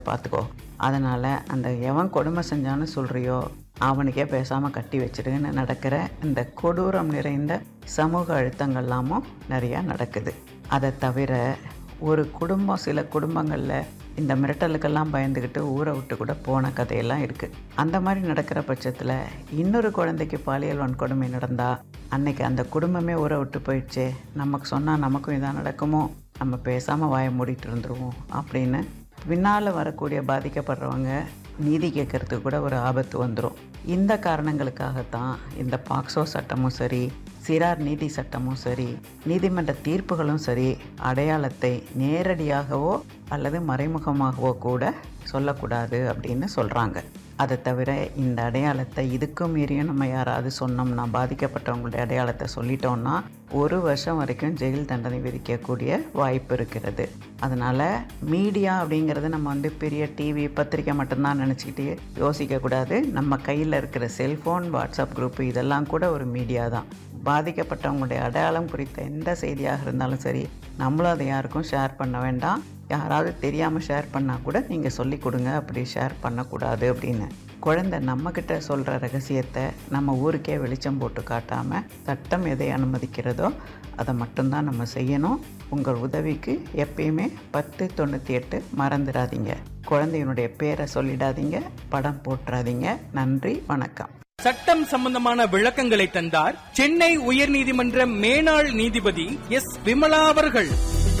பார்த்துக்கோ அதனால் அந்த எவன் கொடுமை செஞ்சான்னு சொல்கிறியோ அவனுக்கே பேசாமல் கட்டி வச்சிருன்னு நடக்கிற இந்த கொடூரம் நிறைந்த சமூக அழுத்தங்கள்லாமும் நிறையா நடக்குது அதை தவிர ஒரு குடும்பம் சில குடும்பங்களில் இந்த மிரட்டலுக்கெல்லாம் பயந்துக்கிட்டு ஊரை விட்டு கூட போன கதையெல்லாம் இருக்குது அந்த மாதிரி நடக்கிற பட்சத்தில் இன்னொரு குழந்தைக்கு பாலியல் வன்கொடுமை நடந்தால் அன்னைக்கு அந்த குடும்பமே ஊரை விட்டு போயிடுச்சே நமக்கு சொன்னால் நமக்கும் இதான் நடக்குமோ நம்ம பேசாமல் வாயை மூடிட்டு இருந்துருவோம் அப்படின்னு பின்னால் வரக்கூடிய பாதிக்கப்படுறவங்க நீதி கேட்கறதுக்கு கூட ஒரு ஆபத்து வந்துடும் இந்த காரணங்களுக்காகத்தான் இந்த பாக்ஸோ சட்டமும் சரி சிறார் நீதி சட்டமும் சரி நீதிமன்ற தீர்ப்புகளும் சரி அடையாளத்தை நேரடியாகவோ அல்லது மறைமுகமாகவோ கூட சொல்லக்கூடாது அப்படின்னு சொல்கிறாங்க அதை தவிர இந்த அடையாளத்தை இதுக்கும் மீறியும் நம்ம யாராவது சொன்னோம்னா பாதிக்கப்பட்டவங்களுடைய அடையாளத்தை சொல்லிட்டோம்னா ஒரு வருஷம் வரைக்கும் ஜெயில் தண்டனை விதிக்கக்கூடிய வாய்ப்பு இருக்கிறது அதனால் மீடியா அப்படிங்கிறது நம்ம வந்து பெரிய டிவி பத்திரிக்கை மட்டும்தான் நினச்சிக்கிட்டு யோசிக்கக்கூடாது நம்ம கையில் இருக்கிற செல்ஃபோன் வாட்ஸ்அப் குரூப் இதெல்லாம் கூட ஒரு மீடியா தான் பாதிக்கப்பட்டவங்களுடைய அடையாளம் குறித்த எந்த செய்தியாக இருந்தாலும் சரி நம்மளும் அதை யாருக்கும் ஷேர் பண்ண வேண்டாம் யாராவது தெரியாமல் ஷேர் பண்ணால் கூட நீங்கள் சொல்லி கொடுங்க அப்படி ஷேர் பண்ணக்கூடாது அப்படின்னு குழந்தை நம்மக்கிட்ட சொல்கிற ரகசியத்தை நம்ம ஊருக்கே வெளிச்சம் போட்டு காட்டாமல் சட்டம் எதை அனுமதிக்கிறதோ அதை மட்டும்தான் நம்ம செய்யணும் உங்கள் உதவிக்கு எப்பயுமே பத்து தொண்ணூற்றி எட்டு மறந்துடாதீங்க குழந்தையினுடைய பேரை சொல்லிடாதீங்க படம் போட்டுறாதீங்க நன்றி வணக்கம் சட்டம் சம்பந்தமான விளக்கங்களை தந்தார் சென்னை உயர்நீதிமன்ற மேனாள் நீதிபதி எஸ் விமலா அவர்கள்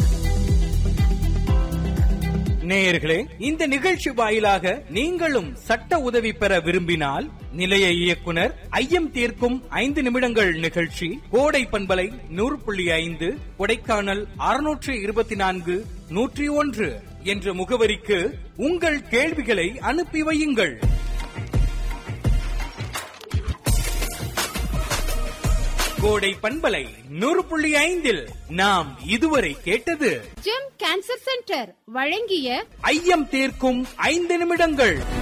நேயர்களே இந்த நிகழ்ச்சி வாயிலாக நீங்களும் சட்ட உதவி பெற விரும்பினால் நிலைய இயக்குனர் ஐயம் தீர்க்கும் ஐந்து நிமிடங்கள் நிகழ்ச்சி கோடை பண்பலை நூறு புள்ளி ஐந்து கொடைக்கானல் அறுநூற்று இருபத்தி நான்கு நூற்றி ஒன்று என்ற முகவரிக்கு உங்கள் கேள்விகளை அனுப்பி வையுங்கள் கோடை பண்பலை நூறு புள்ளி ஐந்தில் நாம் இதுவரை கேட்டது ஜெம் கேன்சர் சென்டர் வழங்கிய ஐயம் தீர்க்கும் ஐந்து நிமிடங்கள்